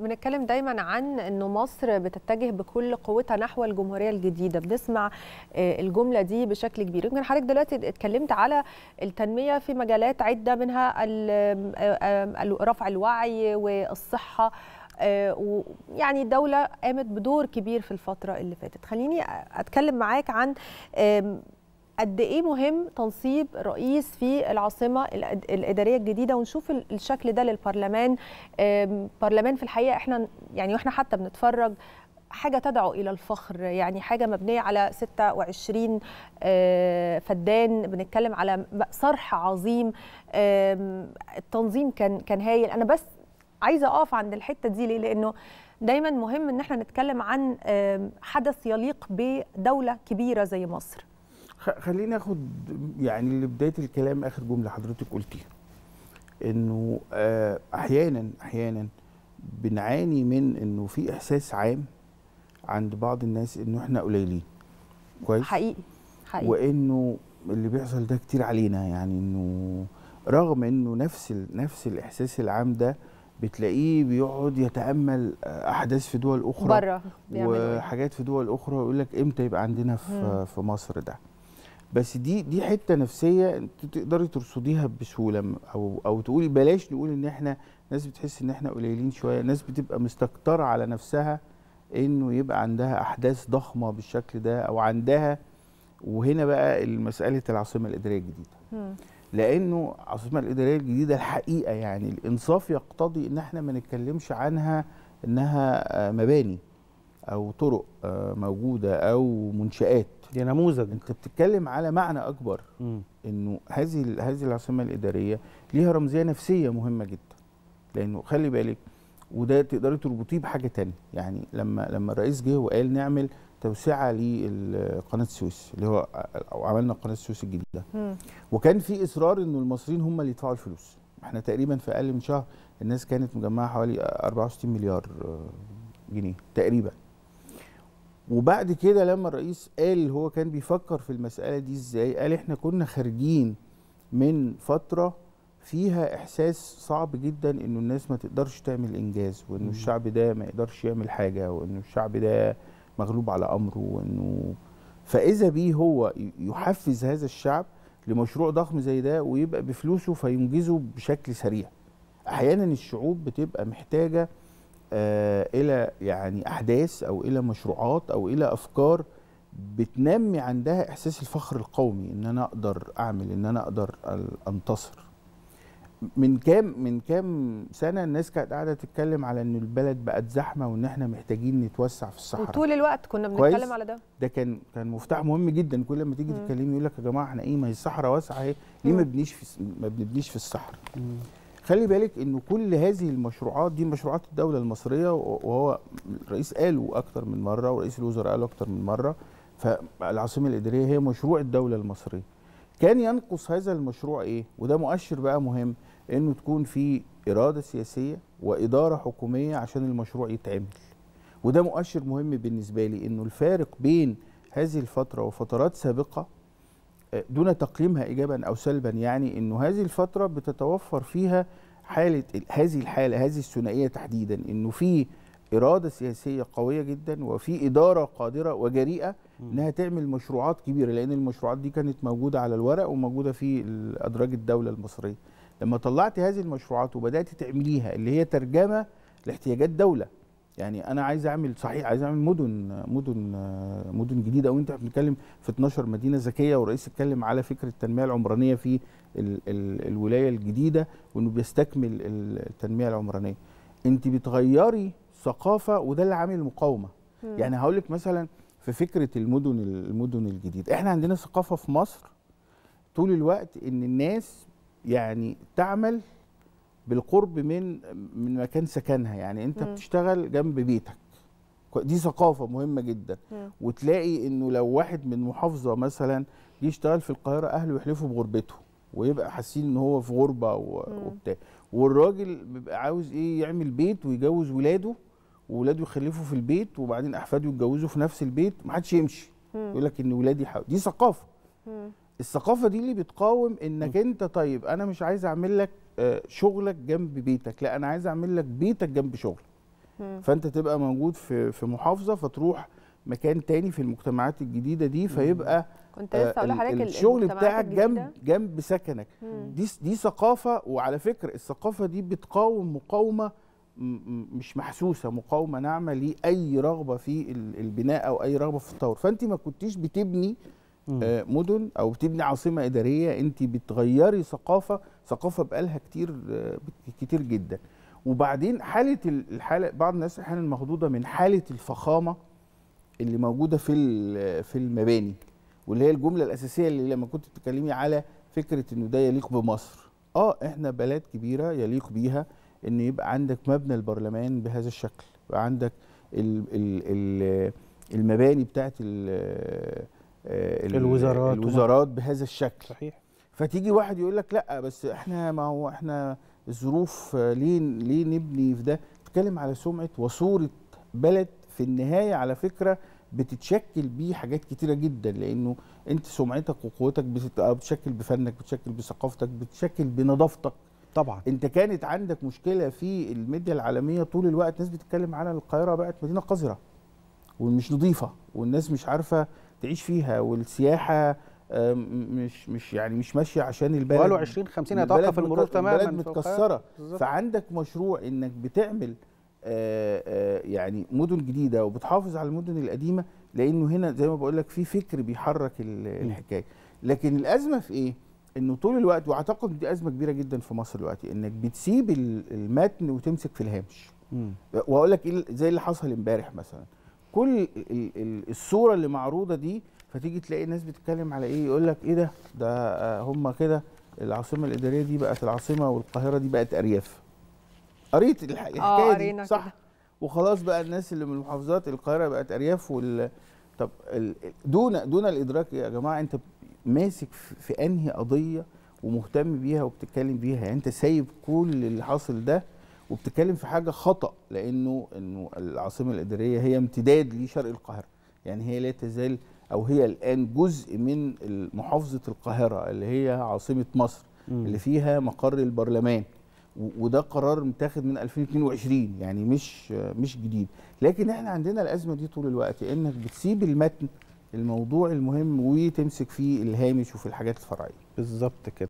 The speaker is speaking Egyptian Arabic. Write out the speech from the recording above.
بنتكلم دايما عن انه مصر بتتجه بكل قوتها نحو الجمهوريه الجديده بنسمع الجمله دي بشكل كبير يمكن حضرتك دلوقتي اتكلمت على التنميه في مجالات عده منها رفع الوعي والصحه ويعني الدولة قامت بدور كبير في الفترة اللي فاتت خليني أتكلم معاك عن قد ايه مهم تنصيب رئيس في العاصمه الاداريه الجديده ونشوف الشكل ده للبرلمان برلمان في الحقيقه احنا يعني واحنا حتى بنتفرج حاجه تدعو الى الفخر يعني حاجه مبنيه على 26 فدان بنتكلم على صرح عظيم التنظيم كان كان هايل انا بس عايزه اقف عند الحته دي ليه لانه دايما مهم ان احنا نتكلم عن حدث يليق بدوله كبيره زي مصر خليني اخد يعني لبدايه الكلام اخر جمله حضرتك قلتيها انه احيانا احيانا بنعاني من انه في احساس عام عند بعض الناس انه احنا قليلين كويس حقيقي حقيقي وانه اللي بيحصل ده كتير علينا يعني انه رغم انه نفس نفس الاحساس العام ده بتلاقيه بيقعد يتامل احداث في دول اخرى بره وحاجات في دول اخرى ويقول لك امتى يبقى عندنا في, في مصر ده بس دي دي حته نفسيه انت تقدري ترصديها بسهوله او او تقولي بلاش نقول ان احنا ناس بتحس ان احنا قليلين شويه ناس بتبقى مستكتره على نفسها انه يبقى عندها احداث ضخمه بالشكل ده او عندها وهنا بقى مساله العاصمه الاداريه الجديده لانه العاصمه الاداريه الجديده الحقيقه يعني الانصاف يقتضي ان احنا ما نتكلمش عنها انها مباني او طرق موجوده او منشات دي نموذج انت بتتكلم على معنى اكبر م. انه هذه هذه العاصمه الاداريه ليها رمزيه نفسيه مهمه جدا لانه خلي بالك وده تقدري تربطيه بحاجه تانية يعني لما لما الرئيس جه وقال نعمل توسعه لقناه السويس اللي هو او عملنا قناه السويس الجديده م. وكان في اصرار انه المصريين هم اللي يدفعوا الفلوس احنا تقريبا في اقل من شهر الناس كانت مجمعه حوالي 64 مليار جنيه تقريبا وبعد كده لما الرئيس قال هو كان بيفكر في المسألة دي ازاي قال احنا كنا خارجين من فترة فيها احساس صعب جدا انه الناس ما تقدرش تعمل انجاز وانه الشعب ده ما يقدرش يعمل حاجة وانه الشعب ده مغلوب على امره وانه فاذا بيه هو يحفز هذا الشعب لمشروع ضخم زي ده ويبقى بفلوسه فينجزه بشكل سريع احيانا الشعوب بتبقى محتاجه آه الى يعني احداث او الى مشروعات او الى افكار بتنمي عندها احساس الفخر القومي ان انا اقدر اعمل ان انا اقدر انتصر من كام من كام سنه الناس كانت قاعده تتكلم على ان البلد بقت زحمه وان احنا محتاجين نتوسع في الصحراء وطول الوقت كنا بنتكلم على ده ده كان كان مفتاح مهم جدا كل ما تيجي تتكلمي يقول لك يا جماعه احنا ايه ما هي الصحراء واسعه اهي ليه ما بنبنيش في ما بنبنيش في الصحراء خلي بالك انه كل هذه المشروعات دي مشروعات الدوله المصريه وهو الرئيس قاله اكتر من مره ورئيس الوزراء قاله اكتر من مره فالعاصمه الاداريه هي مشروع الدوله المصريه كان ينقص هذا المشروع ايه وده مؤشر بقى مهم انه تكون في اراده سياسيه واداره حكوميه عشان المشروع يتعمل وده مؤشر مهم بالنسبه لي انه الفارق بين هذه الفتره وفترات سابقه دون تقييمها ايجابا او سلبا يعني انه هذه الفتره بتتوفر فيها حاله هذه الحاله هذه الثنائيه تحديدا انه في اراده سياسيه قويه جدا وفي اداره قادره وجريئه انها تعمل مشروعات كبيره لان المشروعات دي كانت موجوده على الورق وموجوده في ادراج الدوله المصريه لما طلعت هذه المشروعات وبدات تعمليها اللي هي ترجمه لاحتياجات دوله يعني انا عايز اعمل صحيح عايز اعمل مدن مدن مدن جديده وانت بنتكلم في 12 مدينه ذكيه والرئيس اتكلم على فكره التنميه العمرانيه في ال ال الولايه الجديده وانه بيستكمل التنميه العمرانيه انت بتغيري ثقافه وده اللي عامل مقاومه م. يعني هقول لك مثلا في فكره المدن المدن الجديده احنا عندنا ثقافه في مصر طول الوقت ان الناس يعني تعمل بالقرب من من مكان سكنها يعني انت م. بتشتغل جنب بيتك دي ثقافه مهمه جدا م. وتلاقي انه لو واحد من محافظه مثلا يشتغل في القاهره اهله يحلفوا بغربته ويبقى حاسين ان هو في غربه وبتاع والراجل بيبقى عاوز ايه يعمل بيت ويجوز ولاده وولاده يخلفوا في البيت وبعدين احفاده يتجوزوا في نفس البيت ما حدش يمشي يقول لك ان ولادي حاول. دي ثقافه م. الثقافه دي اللي بتقاوم انك انت طيب انا مش عايز اعمل لك شغلك جنب بيتك لا انا عايز اعمل لك بيتك جنب شغلك مم. فانت تبقى موجود في في محافظه فتروح مكان تاني في المجتمعات الجديده دي فيبقى كنت لسه اقول آه، لحضرتك ال- الشغل المجتمعات بتاعك الجديدة. جنب جنب سكنك مم. دي دي ثقافه وعلى فكره الثقافه دي بتقاوم مقاومه م- م- مش محسوسه مقاومه ناعمه لاي رغبه في ال- البناء او اي رغبه في التطور فانت ما كنتيش بتبني آه، مدن او بتبني عاصمه اداريه انت بتغيري ثقافه ثقافه بقالها كتير آه، كتير جدا وبعدين حاله ال- الحاله بعض الناس احيانا مخضوضه من حاله الفخامه اللي موجوده في ال- في المباني واللي هي الجمله الاساسيه اللي لما كنت بتتكلمي على فكره انه ده يليق بمصر اه احنا بلد كبيره يليق بيها ان يبقى عندك مبنى البرلمان بهذا الشكل يبقى عندك ال ال ال المباني بتاعت ال ال- الوزارات الوزارات بهذا الشكل صحيح فتيجي واحد يقول لك لا بس احنا ما هو احنا الظروف آه، ليه ليه نبني في ده بتتكلم على سمعه وصوره بلد في النهايه على فكره بتتشكل بيه حاجات كتيره جدا لانه انت سمعتك وقوتك بتت- آه، بتشكل بفنك بتشكل بثقافتك بتشكل بنظافتك طبعا انت كانت عندك مشكله في الميديا العالميه طول الوقت ناس بتتكلم على القاهره بقت مدينه قذره ومش نظيفه والناس مش عارفه تعيش فيها والسياحه آم، مش مش يعني مش ماشيه عشان البلد بقاله 20 50 البلد يتوقف المرور مك- تماما البلد في القاهرة. متكسره بالظبط. فعندك مشروع انك بتعمل آه، آه، يعني مدن جديده وبتحافظ على المدن القديمه لانه هنا زي ما بقول لك في فكر بيحرك ال- الحكايه لكن الازمه في ايه انه طول الوقت واعتقد دي ازمه كبيره جدا في مصر دلوقتي انك بتسيب ال- المتن وتمسك في الهامش مم. واقول لك إيه زي اللي حصل امبارح مثلا كل ال- ال- الصوره اللي معروضه دي فتيجي تلاقي الناس بتتكلم على ايه يقول لك ايه ده ده آه، هم كده العاصمه الاداريه دي بقت العاصمه والقاهره دي بقت ارياف قريت الح- الحكايه قرينا دي صح كده. وخلاص بقى الناس اللي من المحافظات القاهره بقت ارياف وال طب ال- دون دون الادراك يا جماعه انت ماسك في في انهي قضيه ومهتم بيها وبتتكلم بيها يعني انت سايب كل اللي حاصل ده وبتتكلم في حاجه خطا لانه انه العاصمه الاداريه هي امتداد لشرق القاهره يعني هي لا تزال او هي الان جزء من محافظه القاهره اللي هي عاصمه مصر مم. اللي فيها مقر البرلمان و- وده قرار متاخد من 2022 يعني مش مش جديد لكن احنا عندنا الازمه دي طول الوقت انك بتسيب المتن الموضوع المهم وتمسك فيه الهامش وفي الحاجات الفرعيه بالظبط كده